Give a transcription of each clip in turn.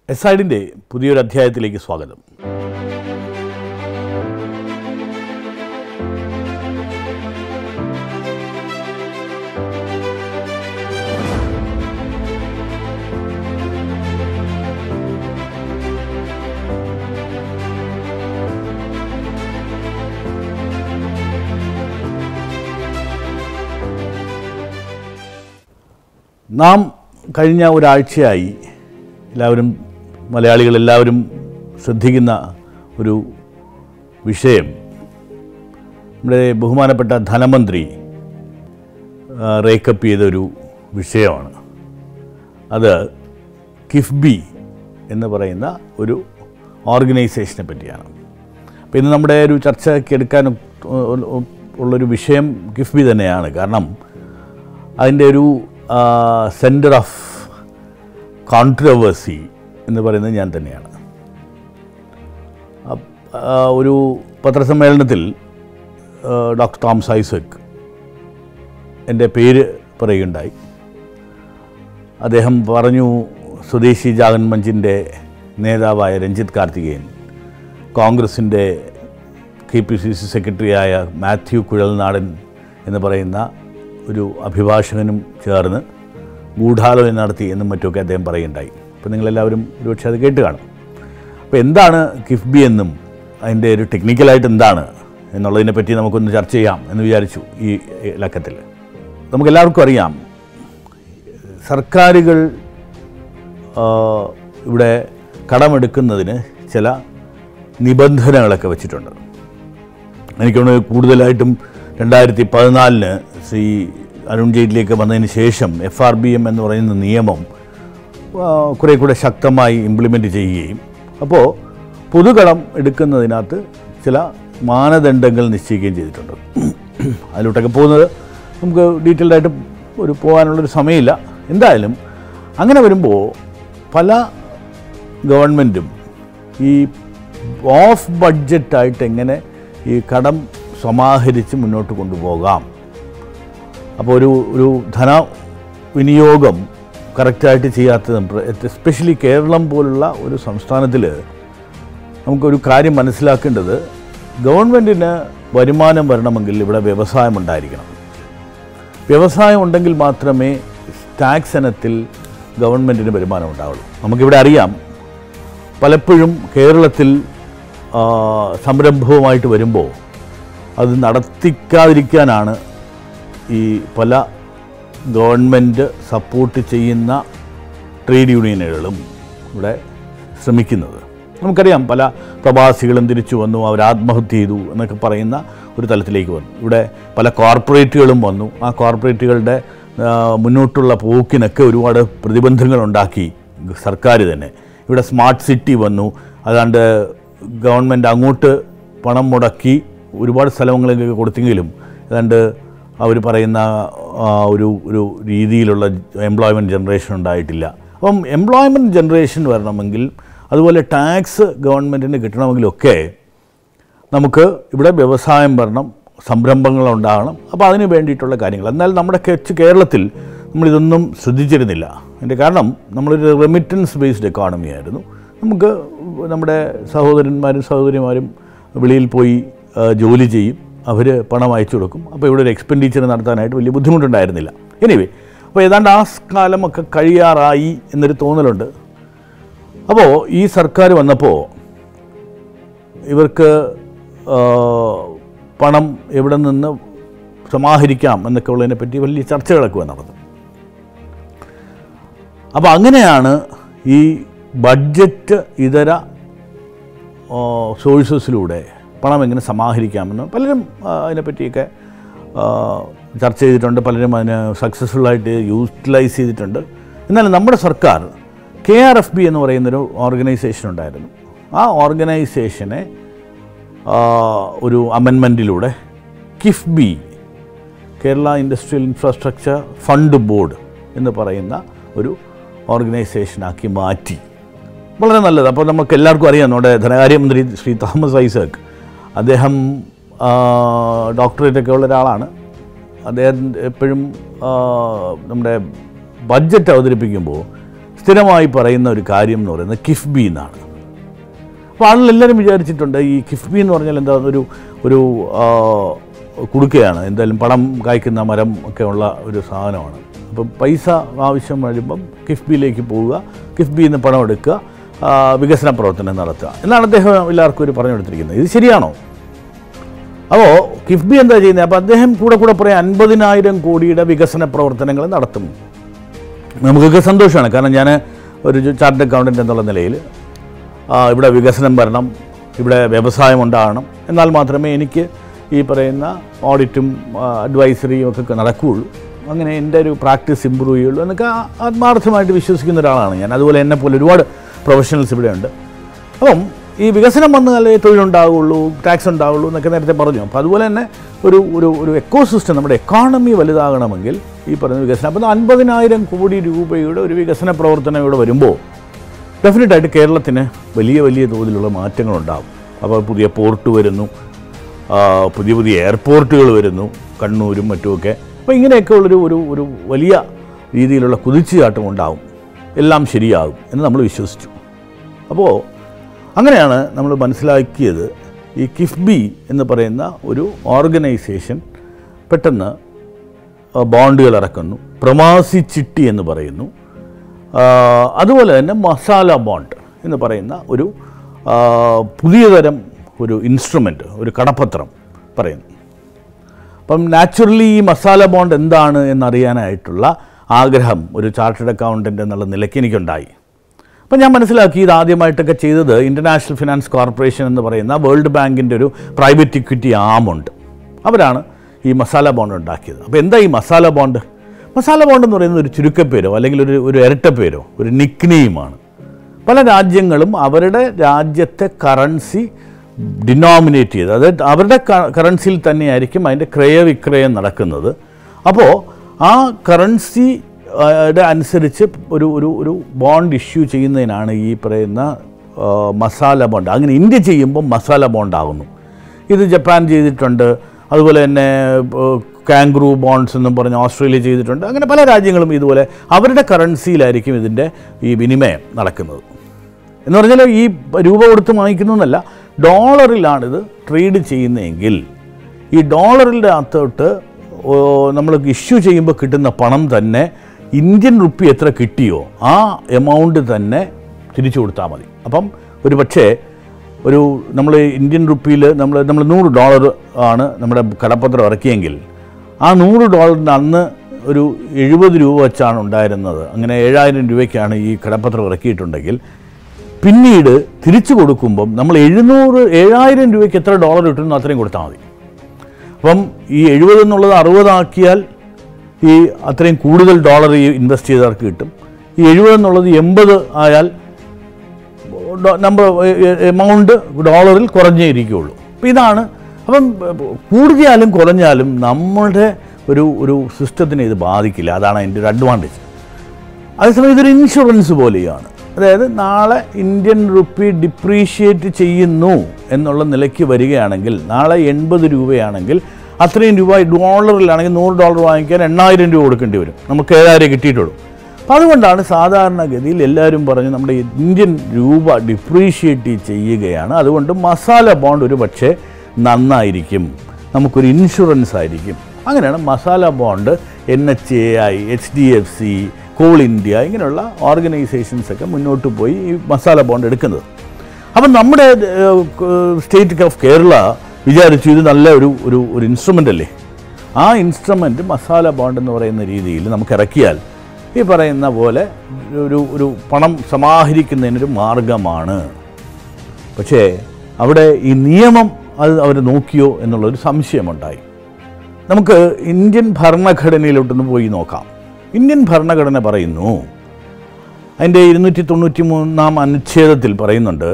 എസൈഡിൻ്റെ പുതിയൊരു അധ്യായത്തിലേക്ക് സ്വാഗതം നാം കഴിഞ്ഞ ഒരാഴ്ചയായി എല്ലാവരും മലയാളികൾ എല്ലാവരും ശ്രദ്ധിക്കുന്ന ഒരു വിഷയം നമ്മുടെ ബഹുമാനപ്പെട്ട ധനമന്ത്രി ആ, റേക്കപ്പ് ചെയ്തൊരു വിഷയമാണ് അത് കിഫ്ബി എന്ന് പറയുന്ന ഒരു ഓർഗനൈസേഷനെ പറ്റിയാണ് അപ്പോൾ ഇന്ന് നമ്മുടെ ഒരു ചർച്ചയ്ക്ക് എടുക്കാൻ ഉ- ഉ- ഉള്ളൊരു വിഷയം കിഫ്ബി തന്നെയാണ് കാരണം അതിൻ്റെ ഒരു സെൻറ്റർ ഓഫ് കോൺട്രവേഴ്സി എന്ന് പറയുന്നത് ഞാൻ തന്നെയാണ് അപ്പ്, ആ, ഒരു പത്രസമ്മേളനത്തിൽ ആ, ഡോക്ടർ തോമസ് ഐസക് എൻ്റെ പേര് പറയുകയുണ്ടായി അദ്ദേഹം പറഞ്ഞു സ്വദേശി ജാഗൻ മഞ്ചിൻ്റെ നേതാവായ രഞ്ജിത്ത് കാർത്തികേയൻ കോൺഗ്രസിൻ്റെ കെ പി സി സി സെക്രട്ടറിയായ മാത്യു കുഴൽനാടൻ എന്ന് പറയുന്ന ഒരു അഭിഭാഷകനും ചേർന്ന് ഗൂഢാലോചന നടത്തി എന്നും മറ്റുമൊക്കെ അദ്ദേഹം പറയുകയുണ്ടായി അപ്പോൾ നിങ്ങളെല്ലാവരും ഒരുപക്ഷെ അത് കേട്ട് കാണും അപ്പോൾ എന്താണ് കിഫ്ബി എന്നും അതിൻ്റെ ഒരു ടെക്നിക്കലായിട്ട് എന്താണ് എന്നുള്ളതിനെ പറ്റി നമുക്കൊന്ന് ചർച്ച ചെയ്യാം എന്ന് വിചാരിച്ചു ഈ ലക്കത്തിൽ നമുക്കെല്ലാവർക്കും അറിയാം സർക്കാരുകൾ ആ, ഇവിടെ കടമെടുക്കുന്നതിന് ചില നിബന്ധനകളൊക്കെ വെച്ചിട്ടുണ്ട് എനിക്ക് തോന്നുന്നു കൂടുതലായിട്ടും രണ്ടായിരത്തി പതിനാലിന് ശ്രീ അരുൺ ജെയ്റ്റ്ലിയൊക്കെ വന്നതിന് ശേഷം എഫ് ആർ ബി എം എന്ന് പറയുന്ന നിയമം ആ, കുറേ കൂടെ ശക്തമായി ഇംപ്ലിമെൻറ്റ് ചെയ്യുകയും അപ്പോൾ പൊതുകടം എടുക്കുന്നതിനകത്ത് ചില മാനദണ്ഡങ്ങൾ നിശ്ചയിക്കുകയും ചെയ്തിട്ടുണ്ട് അതിലോട്ടൊക്കെ പോകുന്നത് നമുക്ക് ഡീറ്റെയിൽഡ് ആയിട്ട് ഒരു പോകാനുള്ളൊരു സമയമില്ല എന്തായാലും അങ്ങനെ വരുമ്പോൾ പല ഗവൺമെൻറ്റും ഈ ഓഫ് ബഡ്ജറ്റായിട്ട് എങ്ങനെ ഈ കടം സമാഹരിച്ച് മുന്നോട്ട് കൊണ്ടുപോകാം അപ്പോൾ ഒരു ഒരു ധന വിനിയോഗം കറക്റ്റായിട്ട് ചെയ്യാത്തത് എസ്പെഷ്യലി കേരളം പോലുള്ള ഒരു സംസ്ഥാനത്തിൽ നമുക്കൊരു കാര്യം മനസ്സിലാക്കേണ്ടത് ഗവൺമെൻറ്റിന് വരുമാനം വരണമെങ്കിൽ ഇവിടെ വ്യവസായം ഉണ്ടായിരിക്കണം വ്യവസായം ഉണ്ടെങ്കിൽ മാത്രമേ ടാക്സ് ഇനത്തിൽ ഗവൺമെൻറ്റിന് വരുമാനം ഉണ്ടാവുള്ളൂ നമുക്കിവിടെ അറിയാം പലപ്പോഴും കേരളത്തിൽ ആ, സംരംഭവുമായിട്ട് വരുമ്പോൾ അത് നടത്തിക്കാതിരിക്കാനാണ് ഈ പല ഗവൺമെൻറ് സപ്പോർട്ട് ചെയ്യുന്ന ട്രേഡ് യൂണിയനുകളും ഇവിടെ ശ്രമിക്കുന്നത് നമുക്കറിയാം പല പ്രവാസികളും തിരിച്ചു വന്നു അവർ ആത്മഹത്യ ചെയ്തു എന്നൊക്കെ പറയുന്ന ഒരു തലത്തിലേക്ക് വന്നു ഇവിടെ പല കോർപ്പറേറ്റുകളും വന്നു ആ കോർപ്പറേറ്റുകളുടെ ആ, മുന്നോട്ടുള്ള പോക്കിനൊക്കെ ഒരുപാട് പ്രതിബന്ധങ്ങൾ ഉണ്ടാക്കി സർക്കാർ തന്നെ ഇവിടെ സ്മാർട്ട് സിറ്റി വന്നു അതാണ്ട് ഗവൺമെൻറ് അങ്ങോട്ട് പണം മുടക്കി ഒരുപാട് സ്ഥലങ്ങളിലേക്ക് കൊടുത്തെങ്കിലും ഏതാണ്ട് അവർ പറയുന്ന ആ, ഒരു ഒരു രീതിയിലുള്ള എംപ്ലോയ്മെൻറ്റ് ജനറേഷൻ ഉണ്ടായിട്ടില്ല അപ്പം എംപ്ലോയ്മെൻറ്റ് ജനറേഷൻ വരണമെങ്കിൽ അതുപോലെ ടാക്സ് ഗവൺമെൻറ്റിന് കിട്ടണമെങ്കിലൊക്കെ നമുക്ക് ഇവിടെ വ്യവസായം വരണം സംരംഭങ്ങൾ ഉണ്ടാകണം അപ്പോൾ അതിന് വേണ്ടിയിട്ടുള്ള കാര്യങ്ങൾ എന്നാൽ നമ്മുടെ കെച്ച് കേരളത്തിൽ നമ്മളിതൊന്നും ശ്രദ്ധിച്ചിരുന്നില്ല അതിൻ്റെ കാരണം നമ്മളൊരു റെമിറ്റൻസ് ബേസ്ഡ് എക്കോണമി ആയിരുന്നു നമുക്ക് നമ്മുടെ സഹോദരന്മാരും സഹോദരിമാരും വെളിയിൽ പോയി ആ, ജോലി ചെയ്യും അവർ പണം അയച്ചു കൊടുക്കും അപ്പോൾ ഇവിടെ ഒരു എക്സ്പെൻഡിച്ചർ നടത്താനായിട്ട് വലിയ ബുദ്ധിമുട്ടുണ്ടായിരുന്നില്ല എനിവേ അപ്പോൾ ഏതാണ്ട് ആ കാലമൊക്കെ കഴിയാറായി എന്നൊരു തോന്നലുണ്ട് അപ്പോൾ ഈ സർക്കാർ വന്നപ്പോൾ ഇവർക്ക് ആ, പണം എവിടെ നിന്ന് സമാഹരിക്കാം എന്നൊക്കെ ഉള്ളതിനെ പറ്റി വലിയ ചർച്ചകളൊക്കെ നടന്നു അപ്പോൾ അങ്ങനെയാണ് ഈ ബഡ്ജറ്റ് ഇതര സോഴ്സസിലൂടെ പണം എങ്ങനെ സമാഹരിക്കാമെന്ന് പലരും ആ, അതിനെപ്പറ്റിയൊക്കെ ആ, ചർച്ച ചെയ്തിട്ടുണ്ട് പലരും അതിന് സക്സസ്ഫുള്ളായിട്ട് യൂട്ടിലൈസ് ചെയ്തിട്ടുണ്ട് എന്നാൽ നമ്മുടെ സർക്കാർ കെ ആർ എഫ് ബി എന്ന് പറയുന്നൊരു ഓർഗനൈസേഷൻ ഉണ്ടായിരുന്നു ആ ഓർഗനൈസേഷനെ ആ, ഒരു അമെൻമെൻറ്റിലൂടെ KIIFB Kerala industrial infrastructure fund board എന്ന് പറയുന്ന ഒരു ഓർഗനൈസേഷനാക്കി മാറ്റി വളരെ നല്ലത് അപ്പോൾ നമുക്ക് എല്ലാവർക്കും അറിയാം നമ്മുടെ ധനകാര്യമന്ത്രി ശ്രീ തോമസ് ഐസക് അദ്ദേഹം ഡോക്ടറേറ്റ് ഒക്കെ ഉള്ള ഒരാളാണ് അദ്ദേഹം എപ്പോഴും ആ, നമ്മുടെ ബഡ്ജറ്റ് അവതരിപ്പിക്കുമ്പോൾ സ്ഥിരമായി പറയുന്ന ഒരു കാര്യം എന്ന് പറയുന്നത് കിഫ്ബി എന്നാണ് അപ്പോൾ ആളുകളെല്ലാവരും വിചാരിച്ചിട്ടുണ്ട് ഈ കിഫ്ബി എന്ന് പറഞ്ഞാൽ എന്താ ഒരു ഒരു ആ, കുടുക്കയാണ് എന്തായാലും പണം കായ്ക്കുന്ന മരം ഒക്കെ ഉള്ള ഒരു സാധനമാണ് അപ്പം പൈസ ആവശ്യം വരുമ്പം കിഫ്ബിയിലേക്ക് പോവുക കിഫ്ബിയിൽ നിന്ന് പണം എടുക്കുക ആ, വികസന പ്രവർത്തനം നടത്തുക എന്നാണ് അദ്ദേഹം എല്ലാവർക്കും ഒരു പറഞ്ഞു കൊടുത്തിരിക്കുന്നത് ഇത് ശരിയാണോ അപ്പോൾ കിഫ്ബി എന്താ ചെയ്യുന്നത് അപ്പോൾ അദ്ദേഹം കൂടെ കൂടെ പറയാം അൻപതിനായിരം കോടിയുടെ വികസന പ്രവർത്തനങ്ങൾ നടത്തും നമുക്കൊക്കെ സന്തോഷമാണ് കാരണം ഞാൻ ഒരു ചാർട്ടഡ് അക്കൗണ്ടൻ്റ് എന്നുള്ള നിലയിൽ ആ, ഇവിടെ വികസനം വരണം ഇവിടെ വ്യവസായം ഉണ്ടാകണം എന്നാൽ മാത്രമേ എനിക്ക് ഈ പറയുന്ന ഓഡിറ്റും ആ, അഡ്വൈസറിയും ഒക്കെ നടക്കുകയുള്ളൂ അങ്ങനെ എൻ്റെ ഒരു പ്രാക്ടീസ് ഇമ്പ്രൂവ് ചെയ്യുള്ളൂ എന്നൊക്കെ ആ- ആത്മാർത്ഥമായിട്ട് വിശ്വസിക്കുന്ന ഒരാളാണ് ഞാൻ അതുപോലെ എന്നെ പോലെ ഒരുപാട് പ്രൊഫഷണൽസ് ഇവിടെയുണ്ട് അപ്പം ഈ വികസനം വന്നാലേ തൊഴിലുണ്ടാവുള്ളൂ ടാക്സ് ഉണ്ടാവുള്ളൂ എന്നൊക്കെ നേരത്തെ പറഞ്ഞു അപ്പോൾ അതുപോലെ തന്നെ ഒരു ഒരു ഒരു എക്കോ സിസ്റ്റം നമ്മുടെ എക്കോണമി വലുതാകണമെങ്കിൽ ഈ പറയുന്ന വികസനം അപ്പോൾ അൻപതിനായിരം കോടി രൂപയുടെ ഒരു വികസന പ്രവർത്തനം ഇവിടെ വരുമ്പോൾ ഡെഫിനറ്റായിട്ട് കേരളത്തിന് വലിയ വലിയ തോതിലുള്ള മാറ്റങ്ങളുണ്ടാകും അപ്പോൾ പുതിയ പോർട്ട് വരുന്നു ആ, പുതിയ പുതിയ എയർപോർട്ടുകൾ വരുന്നു കണ്ണൂരും മറ്റുമൊക്കെ അപ്പോൾ ഇങ്ങനെയൊക്കെ ഉള്ളൊരു ഒരു ഒരു വലിയ രീതിയിലുള്ള കുതിച്ചുചാട്ടം ഉണ്ടാവും എല്ലാം ശരിയാകും എന്ന് നമ്മൾ വിശ്വസിച്ചു അപ്പോൾ അങ്ങനെയാണ് നമ്മൾ മനസ്സിലാക്കിയത് ഈ കിഫ്ബി എന്ന് പറയുന്ന ഒരു ഓർഗനൈസേഷൻ പെട്ടെന്ന് ആ, ബോണ്ടുകൾ ഇറക്കുന്നു പ്രവാസി ചിട്ടി എന്ന് പറയുന്നു ആ, അതുപോലെ തന്നെ മസാല ബോണ്ട് എന്ന് പറയുന്ന ഒരു ആ, പുതിയ തരം ഒരു ഇൻസ്ട്രുമെൻ്റ് ഒരു കടപ്പത്രം പറയുന്നു അപ്പം നാച്ചുറലി ഈ മസാല ബോണ്ട് എന്താണ് എന്നറിയാനായിട്ടുള്ള ആഗ്രഹം ഒരു ചാർട്ടേഡ് അക്കൗണ്ടൻ്റ് എന്നുള്ള നിലയ്ക്ക് എനിക്കുണ്ടായി അപ്പം ഞാൻ മനസ്സിലാക്കി ഇത് ആദ്യമായിട്ടൊക്കെ ചെയ്തത് ഇൻ്റർനാഷണൽ ഫിനാൻസ് കോർപ്പറേഷൻ എന്ന് പറയുന്ന വേൾഡ് ബാങ്കിൻ്റെ ഒരു പ്രൈവറ്റ് ഇക്വിറ്റി ആമുണ്ട് അവരാണ് ഈ മസാല ബോണ്ട് ഉണ്ടാക്കിയത് അപ്പോൾ എന്താ ഈ മസാല ബോണ്ട് മസാല ബോണ്ട് എന്ന് പറയുന്നത് ഒരു ചുരുക്കപ്പേരോ അല്ലെങ്കിൽ ഒരു ഒരു ഇരട്ടപ്പേരോ ഒരു നിക്നെയിമാണ് പല രാജ്യങ്ങളും അവരുടെ രാജ്യത്തെ കറൻസി ഡിനോമിനേറ്റ് ചെയ്ത് അതായത് അവരുടെ കറൻസിയിൽ തന്നെയായിരിക്കും അതിൻ്റെ ക്രയവിക്രയം നടക്കുന്നത് അപ്പോൾ ആ കറൻസി യുടെ അനുസരിച്ച് ഒരു ഒരു ഒരു ബോണ്ട് ഇഷ്യൂ ചെയ്യുന്നതിനാണ് ഈ പറയുന്ന ആ, മസാല ബോണ്ട് അങ്ങനെ ഇന്ത്യ ചെയ്യുമ്പോൾ മസാല ബോണ്ട് ആകുന്നു ഇത് ജപ്പാൻ ചെയ്തിട്ടുണ്ട് അതുപോലെ തന്നെ കാങ്ക്രൂ ബോണ്ട്സ് എന്നും പറഞ്ഞ് ഓസ്ട്രേലിയ ചെയ്തിട്ടുണ്ട് അങ്ങനെ പല രാജ്യങ്ങളും ഇതുപോലെ അവരുടെ കറൻസിയിലായിരിക്കും ഇതിൻ്റെ ഈ വിനിമയം നടക്കുന്നത് എന്ന് പറഞ്ഞാൽ ഈ രൂപ കൊടുത്ത് വാങ്ങിക്കുന്നതല്ല ഡോളറിലാണിത് ട്രേഡ് ചെയ്യുന്നതെങ്കിൽ ഈ ഡോളറിൻ്റെ അകത്തോട്ട് നമ്മൾ ഇഷ്യൂ ചെയ്യുമ്പോൾ കിട്ടുന്ന പണം തന്നെ ഇന്ത്യൻ റുപ്പി എത്ര കിട്ടിയോ ആ എമൗണ്ട് തന്നെ തിരിച്ചു കൊടുത്താൽ മതി അപ്പം ഒരു പക്ഷേ ഒരു നമ്മൾ ഇന്ത്യൻ റുപ്പിയിൽ നമ്മൾ നമ്മൾ നൂറ് ഡോളർ ആണ് നമ്മുടെ കടപ്പത്രം ഇറക്കിയെങ്കിൽ ആ നൂറ് ഡോളറിന് അന്ന് ഒരു എഴുപത് രൂപ വെച്ചാണ് ഉണ്ടായിരുന്നത് അങ്ങനെ ഏഴായിരം രൂപയ്ക്കാണ് ഈ കടപ്പത്രം ഇറക്കിയിട്ടുണ്ടെങ്കിൽ പിന്നീട് തിരിച്ചു കൊടുക്കുമ്പം നമ്മൾ എഴുന്നൂറ് ഏഴായിരം രൂപയ്ക്ക് എത്ര ഡോളർ കിട്ടുന്നു അത്രയും കൊടുത്താൽ മതി അപ്പം ഈ എഴുപത് എന്നുള്ളത് അറുപതാക്കിയാൽ ഈ അത്രയും കൂടുതൽ ഡോളർ ഈ ഇൻവെസ്റ്റ് ചെയ്തവർക്ക് കിട്ടും ഈ എഴുപത് എന്നുള്ളത് എൺപത് ആയാൽ നമ്പർ എമൗണ്ട് ഡോളറിൽ കുറഞ്ഞേ ഇരിക്കുകയുള്ളൂ അപ്പോൾ ഇതാണ് അപ്പം കൂടുതലും കുറഞ്ഞാലും നമ്മുടെ ഒരു ഒരു സിസ്റ്റത്തിനെ ഇത് ബാധിക്കില്ല അതാണ് അതിൻ്റെ ഒരു അഡ്വാൻറ്റേജ് അതേസമയം ഇതൊരു ഇൻഷുറൻസ് പോലെയാണ് അതായത് നാളെ ഇന്ത്യൻ റുപ്പി ഡിപ്രീഷിയേറ്റ് ചെയ്യുന്നു എന്നുള്ള നിലയ്ക്ക് വരികയാണെങ്കിൽ നാളെ എൺപത് രൂപയാണെങ്കിൽ അത്രയും രൂപ ഡോളറിലാണെങ്കിൽ നൂറ് ഡോളർ വാങ്ങിക്കാൻ എണ്ണായിരം രൂപ കൊടുക്കേണ്ടി വരും നമുക്ക് ഏഴായിരം കിട്ടിയിട്ടുള്ളൂ അപ്പോൾ അതുകൊണ്ടാണ് സാധാരണഗതിയിൽ എല്ലാവരും പറഞ്ഞ് നമ്മുടെ ഇന്ത്യൻ രൂപ ഡിപ്രീഷിയേറ്റ് ചെയ്യുകയാണ് അതുകൊണ്ട് മസാല ബോണ്ട് ഒരു പക്ഷേ നന്നായിരിക്കും നമുക്കൊരു ഇൻഷുറൻസ് ആയിരിക്കും അങ്ങനെയാണ് masala bond N H A I H D F C coal India ഇങ്ങനെയുള്ള ഓർഗനൈസേഷൻസ് ഒക്കെ മുന്നോട്ട് പോയി ഈ മസാല ബോണ്ട് എടുക്കുന്നത് അപ്പം നമ്മുടെ സ്റ്റേറ്റ് ഓഫ് കേരള വിചാരിച്ചു ഇത് നല്ല ഒരു ഒരു ഒരു ഇൻസ്ട്രുമെൻ്റ് അല്ലേ ആ ഇൻസ്ട്രുമെൻ്റ് മസാല ബോണ്ട് എന്ന് പറയുന്ന രീതിയിൽ നമുക്ക് ഇറക്കിയാൽ ഈ പറയുന്ന പോലെ ഒരു ഒരു പണം സമാഹരിക്കുന്നതിനൊരു മാർഗമാണ് പക്ഷേ അവിടെ ഈ നിയമം അത് അവർ നോക്കിയോ എന്നുള്ളൊരു സംശയമുണ്ടായി നമുക്ക് ഇന്ത്യൻ ഭരണഘടനയിലോട്ടൊന്ന് പോയി നോക്കാം ഇന്ത്യൻ ഭരണഘടന പറയുന്നു അതിൻ്റെ ഇരുന്നൂറ്റി തൊണ്ണൂറ്റി മൂന്നാം അനുച്ഛേദത്തിൽ പറയുന്നുണ്ട്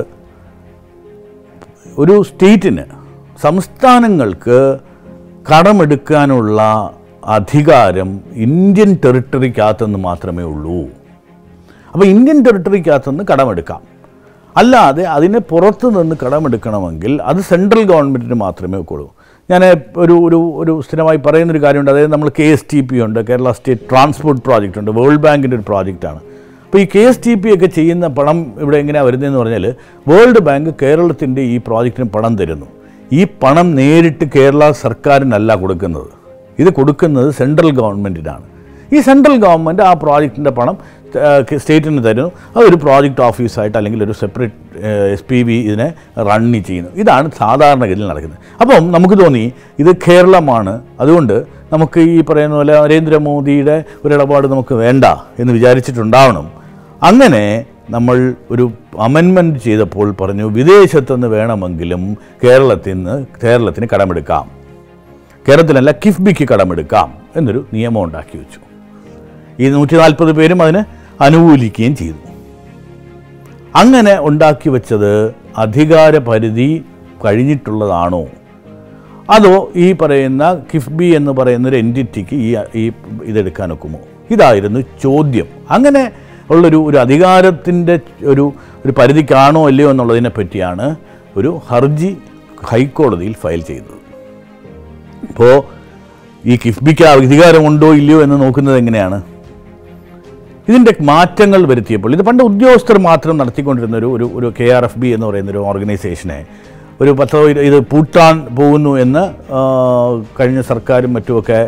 ഒരു സ്റ്റേറ്റിന് സംസ്ഥാനങ്ങൾക്ക് കടമെടുക്കാനുള്ള അധികാരം ഇന്ത്യൻ ടെറിട്ടറിക്കകത്തുനിന്ന് മാത്രമേ ഉള്ളൂ അപ്പോൾ ഇന്ത്യൻ ടെറിട്ടറിക്കകത്തുനിന്ന് കടമെടുക്കാം അല്ലാതെ അതിന് പുറത്ത് നിന്ന് കടമെടുക്കണമെങ്കിൽ അത് സെൻട്രൽ ഗവൺമെൻറ്റിന് മാത്രമേ ഒക്കുള്ളൂ ഞാൻ ഒരു ഒരു ഒരു സ്ഥിരമായി പറയുന്നൊരു കാര്യമുണ്ട് അതായത് നമ്മൾ കെ എസ് ടി പി ഉണ്ട് കേരള സ്റ്റേറ്റ് ട്രാൻസ്പോർട്ട് പ്രോജക്റ്റ് ഉണ്ട് വേൾഡ് ബാങ്കിൻ്റെ ഒരു പ്രോജക്റ്റാണ് അപ്പോൾ ഈ കെ എസ് ടി പി ഒക്കെ ചെയ്യുന്ന പണം ഇവിടെ എങ്ങനെയാണ് വരുന്നതെന്ന് പറഞ്ഞാൽ വേൾഡ് ബാങ്ക് കേരളത്തിൻ്റെ ഈ പ്രോജക്റ്റിന് പണം തരുന്നു ഈ പണം നേരിട്ട് കേരള സർക്കാരിനല്ല കൊടുക്കുന്നത് ഇത് കൊടുക്കുന്നത് സെൻട്രൽ ഗവൺമെൻറ്റിനാണ് ഈ സെൻട്രൽ ഗവൺമെൻറ് ആ പ്രോജക്റ്റിൻ്റെ പണം സ്റ്റേറ്റിന് തരുന്നു അതൊരു പ്രോജക്റ്റ് ഓഫീസായിട്ട് അല്ലെങ്കിൽ ഒരു സെപ്പറേറ്റ് എസ് പി ബി ഇതിനെ റണ്ണി ചെയ്യുന്നു ഇതാണ് സാധാരണഗതിയിൽ നടക്കുന്നത് അപ്പം നമുക്ക് തോന്നി ഇത് കേരളമാണ് അതുകൊണ്ട് നമുക്ക് ഈ പറയുന്ന പോലെ നരേന്ദ്രമോദിയുടെ ഒരു ഇടപാട് നമുക്ക് വേണ്ട എന്ന് വിചാരിച്ചിട്ടുണ്ടാവണം അങ്ങനെ നമ്മൾ ഒരു അമെൻമെൻറ്റ് ചെയ്തപ്പോൾ പറഞ്ഞു വിദേശത്തുനിന്ന് വേണമെങ്കിലും കേരളത്തിൽ നിന്ന് കേരളത്തിന് കടമെടുക്കാം കേരളത്തിലല്ല കിഫ്ബിക്ക് കടമെടുക്കാം എന്നൊരു നിയമം ഉണ്ടാക്കി വെച്ചു ഈ നൂറ്റി നാൽപ്പത് പേരും അതിന് അനുകൂലിക്കുകയും ചെയ്തു അങ്ങനെ ഉണ്ടാക്കി വെച്ചത് അധികാര പരിധി കഴിഞ്ഞിട്ടുള്ളതാണോ അതോ ഈ പറയുന്ന കിഫ്ബി എന്ന് പറയുന്ന ഒരു എൻറ്റിറ്റിക്ക് ഈ ഈ ഇതെടുക്കാൻ ഒക്കുമോ ഇതായിരുന്നു ചോദ്യം അങ്ങനെ ഉള്ളൊരു ഒരു അധികാരത്തിൻ്റെ ഒരു ഒരു പരിധിക്കാണോ അല്ലയോ എന്നുള്ളതിനെ പറ്റിയാണ് ഒരു ഹർജി ഹൈക്കോടതിയിൽ ഫയൽ ചെയ്തത് അപ്പോൾ ഈ കിഫ്ബിക്ക് അധികാരമുണ്ടോ ഇല്ലയോ എന്ന് നോക്കുന്നത് എങ്ങനെയാണ് ഇതിൻ്റെ മാറ്റങ്ങൾ വരുത്തിയപ്പോൾ ഇത് പണ്ട് ഉദ്യോഗസ്ഥർ മാത്രം നടത്തിക്കൊണ്ടിരുന്ന ഒരു ഒരു ഒരു കെ ആർ എഫ് ബി എന്ന് പറയുന്ന ഒരു ഓർഗനൈസേഷനെ ഒരു പത്തോ ഇരു- ഇത് പൂട്ടാൻ പോകുന്നു എന്ന് ആ, കഴിഞ്ഞ സർക്കാരും മറ്റുമൊക്കെ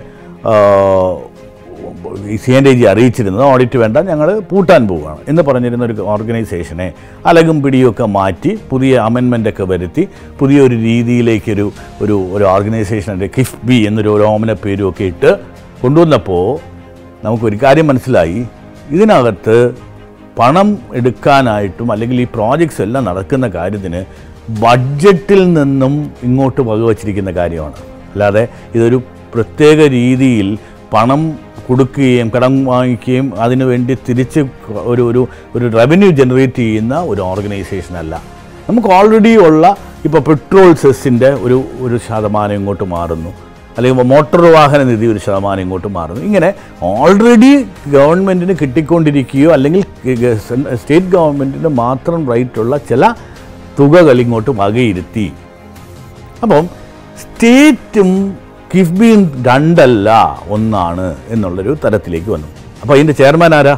സി എൻ ഡി ജി അറിയിച്ചിരുന്നത് ഓഡിറ്റ് വേണ്ട ഞങ്ങൾ പൂട്ടാൻ പോവുകയാണ് എന്ന് പറഞ്ഞിരുന്ന ഒരു ഓർഗനൈസേഷനെ അലകും പിടിയൊക്കെ മാറ്റി പുതിയ അമെൻമെൻ്റൊക്കെ വരുത്തി പുതിയൊരു രീതിയിലേക്കൊരു ഒരു ഒരു ഓർഗനൈസേഷൻ്റെ കിഫ്ബി എന്നൊരു ഒരു ഓമന പേരും ഒക്കെ ഇട്ട് കൊണ്ടുവന്നപ്പോൾ നമുക്കൊരു കാര്യം മനസ്സിലായി ഇതിനകത്ത് പണം എടുക്കാനായിട്ടും അല്ലെങ്കിൽ ഈ പ്രോജക്ട്സ് എല്ലാം നടക്കുന്ന കാര്യത്തിന് ബഡ്ജറ്റിൽ നിന്നും ഇങ്ങോട്ട് വകവച്ചിരിക്കുന്ന കാര്യമാണ് അല്ലാതെ ഇതൊരു പ്രത്യേക രീതിയിൽ പണം കൊടുക്കുകയും കടം വാങ്ങിക്കുകയും അതിനുവേണ്ടി തിരിച്ച് ഒരു ഒരു ഒരു റവന്യൂ ജനറേറ്റ് ചെയ്യുന്ന ഒരു ഓർഗനൈസേഷൻ അല്ല നമുക്ക് ഓൾറെഡി ഉള്ള ഇപ്പോൾ പെട്രോൾ സെസ്സിൻ്റെ ഒരു ഒരു ശതമാനം ഇങ്ങോട്ട് മാറുന്നു അല്ലെങ്കിൽ മോട്ടോർ വാഹന നിധി ഒരു ശതമാനം ഇങ്ങോട്ട് മാറുന്നു ഇങ്ങനെ ഓൾറെഡി ഗവൺമെൻറ്റിന് കിട്ടിക്കൊണ്ടിരിക്കുകയോ അല്ലെങ്കിൽ ഗ- സ്റ്റേറ്റ് ഗവൺമെൻറ്റിന് മാത്രം റൈറ്റുള്ള ചില തുകകൾ ഇങ്ങോട്ട് വകയിരുത്തി അപ്പം സ്റ്റേറ്റും കിഫ്ബിയും രണ്ടല്ല ഒന്നാണ് എന്നുള്ളൊരു തരത്തിലേക്ക് വന്നു അപ്പോൾ അതിൻ്റെ ചെയർമാൻ ആരാ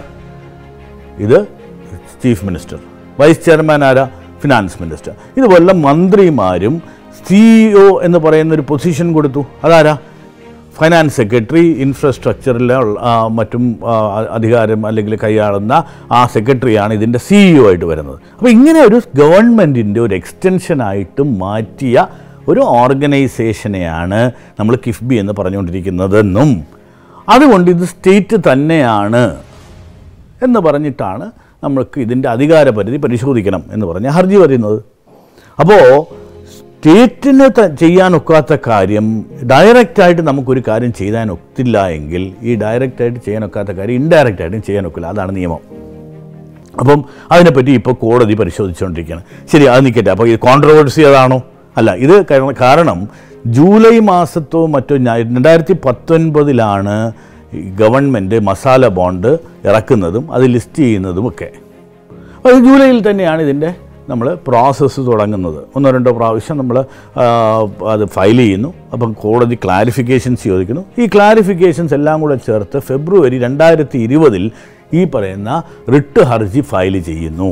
ഇത് ചീഫ് മിനിസ്റ്റർ വൈസ് ചെയർമാൻ ആരാ ഫിനാൻസ് മിനിസ്റ്റർ ഇതുപോലെ മന്ത്രിമാരും സിഇഒ എന്ന് പറയുന്ന ഒരു പൊസിഷൻ കൊടുത്തു അതാരാ ഫൈനാൻസ് സെക്രട്ടറി ഇൻഫ്രാസ്ട്രക്ചറിലെ ഉള്ള, ആ, മറ്റും ആ, അധികാരം അല്ലെങ്കിൽ കൈയാളുന്ന ആ സെക്രട്ടറിയാണ് ഇതിൻ്റെ സിഇഒ ആയിട്ട് വരുന്നത് അപ്പോൾ ഇങ്ങനെ ഒരു ഗവൺമെൻറ്റിൻ്റെ ഒരു എക്സ്റ്റൻഷനായിട്ട് മാറ്റിയ ഒരു ഓർഗനൈസേഷനെയാണ് നമ്മൾ കിഫ്ബി എന്ന് പറഞ്ഞുകൊണ്ടിരിക്കുന്നതെന്നും അതുകൊണ്ട് ഇത് സ്റ്റേറ്റ് തന്നെയാണ് എന്ന് പറഞ്ഞിട്ടാണ് നമ്മൾക്ക് ഇതിൻ്റെ അധികാരപരിധി പരിശോധിക്കണം എന്ന് പറഞ്ഞ് ഹർജി പറയുന്നത് അപ്പോൾ സ്റ്റേറ്റിന് ത- ചെയ്യാനൊക്കാത്ത കാര്യം ഡയറക്റ്റായിട്ട് നമുക്കൊരു കാര്യം ചെയ്യാൻ ഒത്തില്ല എങ്കിൽ ഈ ഡയറക്റ്റായിട്ട് ചെയ്യാനൊക്കാത്ത കാര്യം ഇൻഡയറക്റ്റായിട്ടും ചെയ്യാനൊക്കില്ല അതാണ് നിയമം അപ്പം അതിനെപ്പറ്റി ഇപ്പോൾ കോടതി പരിശോധിച്ചുകൊണ്ടിരിക്കുകയാണ് ശരി അത് നിൽക്കട്ടെ അപ്പോൾ ഇത് കോൺട്രവേഴ്സി അതാണോ അല്ല ഇത് കാരണം- കാരണം ജൂലൈ മാസത്തോ മറ്റോ ഞാൻ- രണ്ടായിരത്തി പത്തൊൻപതിലാണ് ഗവൺമെൻറ് മസാല ബോണ്ട് ഇറക്കുന്നതും അത് ലിസ്റ്റ് ചെയ്യുന്നതും ഒക്കെ അത് ജൂലൈയിൽ തന്നെയാണ് ഇതിൻ്റെ നമ്മൾ പ്രോസസ്സ് തുടങ്ങുന്നത് ഒന്നോ രണ്ടോ പ്രാവശ്യം നമ്മൾ അത് ഫയൽ ചെയ്യുന്നു അപ്പം കോടതി ക്ലാരിഫിക്കേഷൻസ് ചോദിക്കുന്നു ഈ ക്ലാരിഫിക്കേഷൻസ് എല്ലാം കൂടെ ചേർത്ത് ഫെബ്രുവരി രണ്ടായിരത്തി ഇരുപതിൽ ഈ പറയുന്ന റിട്ട് ഹർജി ഫയൽ ചെയ്യുന്നു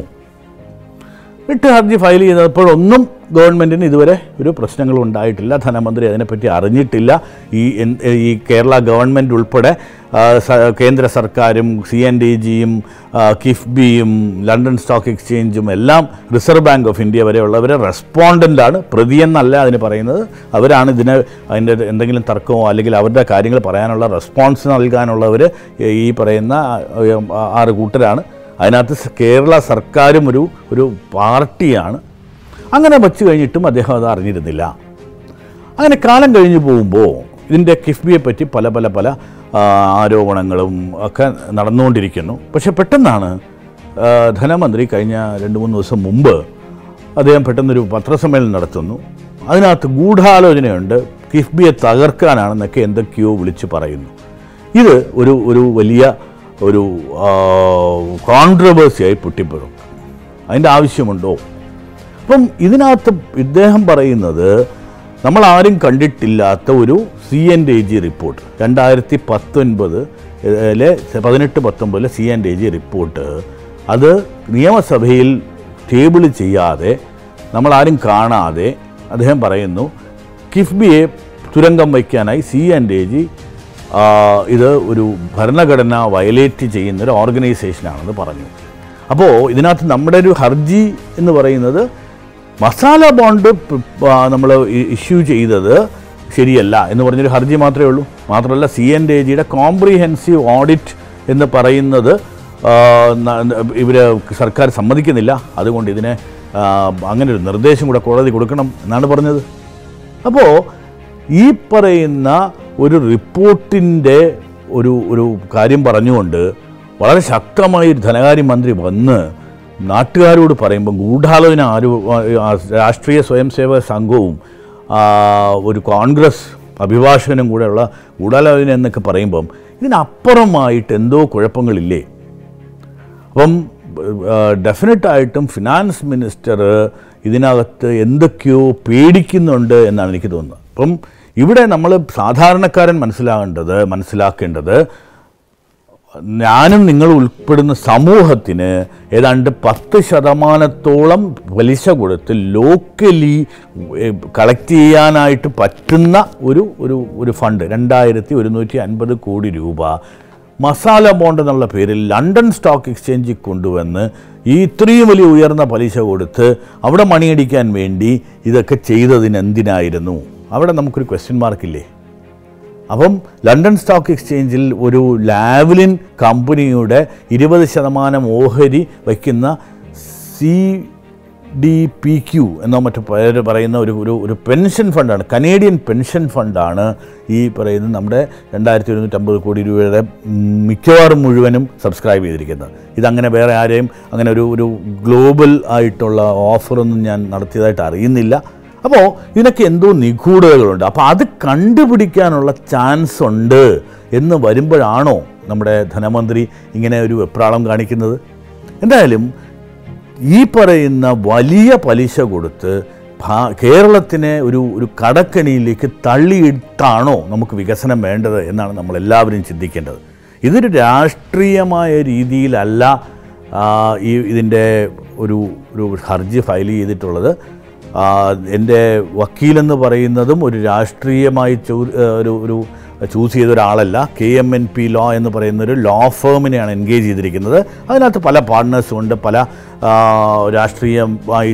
റിട്ട് ഹർജി ഫയൽ ചെയ്തപ്പോഴൊന്നും ഗവൺമെൻറ്റിന് ഇതുവരെ ഒരു പ്രശ്നങ്ങളും ഉണ്ടായിട്ടില്ല ധനമന്ത്രി അതിനെപ്പറ്റി അറിഞ്ഞിട്ടില്ല ഈ എൻ- ഈ കേരള ഗവൺമെൻറ് ഉൾപ്പെടെ ആ, സ- കേന്ദ്ര സർക്കാരും സി എൻ ഡി ജിയും കിഫ്ബിയും ലണ്ടൻ സ്റ്റോക്ക് എക്സ്ചേഞ്ചും എല്ലാം റിസർവ് ബാങ്ക് ഓഫ് ഇന്ത്യ വരെയുള്ളവരെ റെസ്പോണ്ടൻ്റാണ് പ്രതിയെന്നല്ല അതിന് പറയുന്നത് അവരാണ് ഇതിന് അതിൻ്റെ എന്തെങ്കിലും തർക്കമോ അല്ലെങ്കിൽ അവരുടെ കാര്യങ്ങൾ പറയാനുള്ള റെസ്പോൺസ് നൽകാനുള്ളവർ ഈ പറയുന്ന ആ, ആറ് കൂട്ടരാണ് അതിനകത്ത് സ- കേരള സർക്കാരും ഒരു ഒരു പാർട്ടിയാണ് അങ്ങനെ വച്ച് കഴിഞ്ഞിട്ടും അദ്ദേഹം അത് അറിഞ്ഞിരുന്നില്ല അങ്ങനെ കാലം കഴിഞ്ഞു പോകുമ്പോൾ ഇതിൻ്റെ കിഫ്ബിയെ പറ്റി പല പല പല ആ, ആരോപണങ്ങളും ഒക്കെ നടന്നുകൊണ്ടിരിക്കുന്നു പക്ഷെ പെട്ടെന്നാണ് ആ, ധനമന്ത്രി കഴിഞ്ഞ രണ്ട് മൂന്ന് ദിവസം മുമ്പ് അദ്ദേഹം പെട്ടെന്നൊരു പത്രസമ്മേളനം നടത്തുന്നു അതിനകത്ത് ഗൂഢാലോചനയുണ്ട് കിഫ്ബിയെ തകർക്കാനാണെന്നൊക്കെ എന്തൊക്കെയോ വിളിച്ച് പറയുന്നു ഇത് ഒരു ഒരു വലിയ ഒരു കോൺട്രവേഴ്സിയായി പൊട്ടിപ്പോഴും അതിൻ്റെ ആവശ്യമുണ്ടോ അപ്പം ഇതിനകത്ത് ഇദ്ദേഹം പറയുന്നത് നമ്മൾ ആരും കണ്ടിട്ടില്ലാത്ത ഒരു C N D G report രണ്ടായിരത്തി പത്തൊൻപത് ലെ പതിനെട്ട് പത്തൊമ്പതിലെ C N D G report അത് നിയമസഭയിൽ ടേബിൾ ചെയ്യാതെ നമ്മളാരും കാണാതെ അദ്ദേഹം പറയുന്നു കിഫ്ബിയെ തുരങ്കം വയ്ക്കാനായി സി ആൻഡ് എ ജി ഇത് ഒരു ഭരണഘടന വയലേറ്റ് ചെയ്യുന്ന ഒരു ഓർഗനൈസേഷനാണെന്ന് പറഞ്ഞു അപ്പോൾ ഇതിനകത്ത് നമ്മുടെ ഒരു ഹർജി എന്ന് പറയുന്നത് മസാല ബോണ്ട് നമ്മൾ ഇഷ്യൂ ചെയ്തത് ശരിയല്ല എന്ന് പറഞ്ഞൊരു ഹർജി മാത്രമേ ഉള്ളൂ മാത്രമല്ല സി എൻ എ ജിയുടെ കോംപ്രിഹെൻസീവ് ഓഡിറ്റ് എന്ന് പറയുന്നത് ഇവർ സർക്കാർ സമ്മതിക്കുന്നില്ല അതുകൊണ്ട് ഇതിനെ ആ, അങ്ങനെ ഒരു നിർദ്ദേശം കൂടെ കോടതി കൊടുക്കണം എന്നാണ് പറഞ്ഞത് അപ്പോൾ ഈ പറയുന്ന ഒരു റിപ്പോർട്ടിൻ്റെ ഒരു ഒരു കാര്യം പറഞ്ഞുകൊണ്ട് വളരെ ശക്തമായി ഒരു ധനകാര്യമന്ത്രി വന്ന് നാട്ടുകാരോട് പറയുമ്പോൾ ഗൂഢാലോചന ആരോ ആ, രാഷ്ട്രീയ സ്വയം സേവക സംഘവും ആ, ഒരു കോൺഗ്രസ് അഭിഭാഷകനും കൂടെയുള്ള ഗൂഢാലോചന എന്നൊക്കെ പറയുമ്പം ഇതിനപ്പുറമായിട്ട് എന്തോ കുഴപ്പങ്ങളില്ലേ അപ്പം ഡെഫിനറ്റായിട്ടും ഫിനാൻസ് മിനിസ്റ്റർ ഇതിനകത്ത് എന്തൊക്കെയോ പേടിക്കുന്നുണ്ട് എന്നാണ് എനിക്ക് തോന്നുന്നത് അപ്പം ഇവിടെ നമ്മൾ സാധാരണക്കാരൻ മനസ്സിലാകേണ്ടത് മനസ്സിലാക്കേണ്ടത് ഞാനും നിങ്ങൾ ഉൾപ്പെടുന്ന സമൂഹത്തിന് ഏതാണ്ട് പത്ത് ശതമാനത്തോളം പലിശ കൊടുത്ത് ലോക്കലി കളക്ട് ചെയ്യാനായിട്ട് പറ്റുന്ന ഒരു ഒരു ഒരു ഫണ്ട് രണ്ടായിരത്തി ഒരുന്നൂറ്റി അൻപത് കോടി രൂപ മസാല ബോണ്ട് എന്നുള്ള പേരിൽ ലണ്ടൻ സ്റ്റോക്ക് എക്സ്ചേഞ്ചിൽ കൊണ്ടുവന്ന് ഈ ഇത്രയും വലിയ ഉയർന്ന പലിശ കൊടുത്ത് അവിടെ മണിയടിക്കാൻ വേണ്ടി ഇതൊക്കെ ചെയ്തതിന് എന്തിനായിരുന്നു അവിടെ നമുക്കൊരു ക്വസ്റ്റ്യൻ മാർക്കില്ലേ അപ്പം ലണ്ടൻ സ്റ്റോക്ക് എക്സ്ചേഞ്ചിൽ ഒരു ലാവ്ലിൻ കമ്പനിയുടെ ഇരുപത് ശതമാനം ഓഹരി വയ്ക്കുന്ന സി ഡി പി ക്യു എന്നോ മറ്റു പേര് പറയുന്ന ഒരു ഒരു ഒരു പെൻഷൻ ഫണ്ടാണ് കനേഡിയൻ പെൻഷൻ ഫണ്ടാണ് ഈ പറയുന്ന നമ്മുടെ രണ്ടായിരത്തി ഒരുന്നൂറ്റമ്പത് കോടി രൂപയുടെ മിക്കവാറും മുഴുവനും സബ്സ്ക്രൈബ് ചെയ്തിരിക്കുന്നത് ഇതങ്ങനെ വേറെ ആരെയും അങ്ങനെ ഒരു ഒരു ഗ്ലോബൽ ആയിട്ടുള്ള ഓഫറൊന്നും ഞാൻ നടത്തിയതായിട്ട് അറിയുന്നില്ല അപ്പോൾ ഇതിനൊക്കെ എന്തോ നിഗൂഢതകളുണ്ട് അപ്പോൾ അത് കണ്ടുപിടിക്കാനുള്ള ചാൻസ് ഉണ്ട് എന്ന് വരുമ്പോഴാണോ നമ്മുടെ ധനമന്ത്രി ഇങ്ങനെ ഒരു വെപ്രാളം കാണിക്കുന്നത് എന്തായാലും ഈ പറയുന്ന വലിയ പലിശ കൊടുത്ത് ഭാ- കേരളത്തിനെ ഒരു ഒരു കടക്കണിയിലേക്ക് തള്ളിയിട്ടാണോ നമുക്ക് വികസനം വേണ്ടത് എന്നാണ് നമ്മൾ എല്ലാവരും ചിന്തിക്കേണ്ടത് ഇതൊരു രാഷ്ട്രീയമായ രീതിയിലല്ല ആ, ഈ ഇതിൻ്റെ ഒരു ഒരു ഹർജി ഫയൽ ചെയ്തിട്ടുള്ളത് ആ, എൻ്റെ വക്കീലെന്ന് പറയുന്നതും ഒരു രാഷ്ട്രീയമായി ചൂ ഒരു ഒരു ചൂസ് ചെയ്ത ഒരാളല്ല K M N P law എന്ന് പറയുന്ന ഒരു ലോ ഫേമിനെയാണ് എൻഗേജ് ചെയ്തിരിക്കുന്നത് അതിനകത്ത് പല പാർട്ട്നേഴ്സും ഉണ്ട് പല ആ, രാഷ്ട്രീയമായി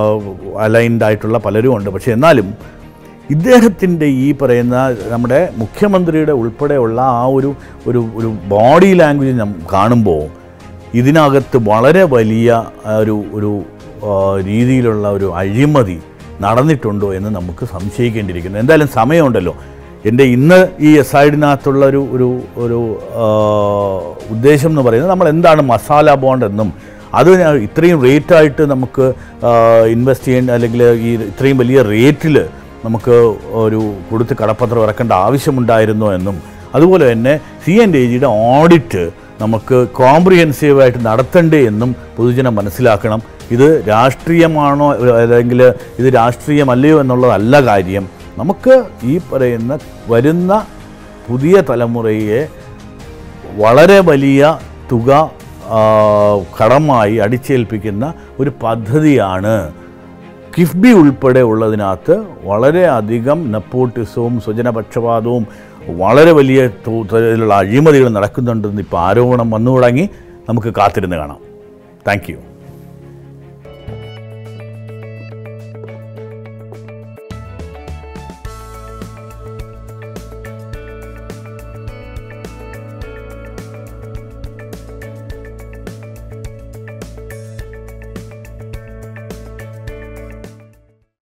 അലൈൻഡ് ആയിട്ടുള്ള പലരും ഉണ്ട് പക്ഷേ എന്നാലും ഇദ്ദേഹത്തിൻ്റെ ഈ പറയുന്ന നമ്മുടെ മുഖ്യമന്ത്രിയുടെ ഉൾപ്പെടെയുള്ള ആ ഒരു ഒരു ഒരു ബോഡി ലാംഗ്വേജ് നം കാണുമ്പോൾ ഇതിനകത്ത് വളരെ വലിയ ആ, ഒരു ഒരു ആ, രീതിയിലുള്ള ഒരു അഴിമതി നടന്നിട്ടുണ്ടോ എന്ന് നമുക്ക് സംശയിക്കേണ്ടിയിരിക്കുന്നു എന്തായാലും സമയമുണ്ടല്ലോ എൻ്റെ ഇന്ന് ഈ എസൈഡിനകത്തുള്ള ഒരു ഒരു ഒരു ആ, ഉദ്ദേശം എന്ന് പറയുന്നത് നമ്മൾ എന്താണ് മസാല ബോണ്ട് എന്നും അത് ഞാൻ ഇത്രയും റേറ്റായിട്ട് നമുക്ക് ഇൻവെസ്റ്റ് ചെയ്യേണ്ട അല്ലെങ്കിൽ ഈ ഇത്രയും വലിയ റേറ്റിൽ നമുക്ക് ഒരു കൊടുത്ത് കടപ്പത്രം ഇറക്കേണ്ട ആവശ്യമുണ്ടായിരുന്നോ എന്നും അതുപോലെ തന്നെ സി എൻ ഡി ജിയുടെ ഓഡിറ്റ് നമുക്ക് കോംപ്രിഹെൻസീവായിട്ട് നടത്തണ്ടേ എന്നും പൊതുജനം മനസ്സിലാക്കണം ഇത് രാഷ്ട്രീയമാണോ അല്ലെങ്കിൽ ഇത് രാഷ്ട്രീയമല്ലയോ എന്നുള്ളതല്ല കാര്യം നമുക്ക് ഈ പറയുന്ന വരുന്ന പുതിയ തലമുറയെ വളരെ വലിയ തുക ആ, കടമായി അടിച്ചേൽപ്പിക്കുന്ന ഒരു പദ്ധതിയാണ് കിഫ്ബി ഉൾപ്പെടെ ഉള്ളതിനകത്ത് വളരെയധികം നെപ്പോട്ടിസവും സ്വജനപക്ഷപാതവും വളരെ വലിയ തോതിലുള്ള അഴിമതികൾ നടക്കുന്നുണ്ടെന്ന് ഇപ്പോൾ ആരോപണം വന്നു തുടങ്ങി നമുക്ക് കാത്തിരുന്ന് കാണാം താങ്ക് യു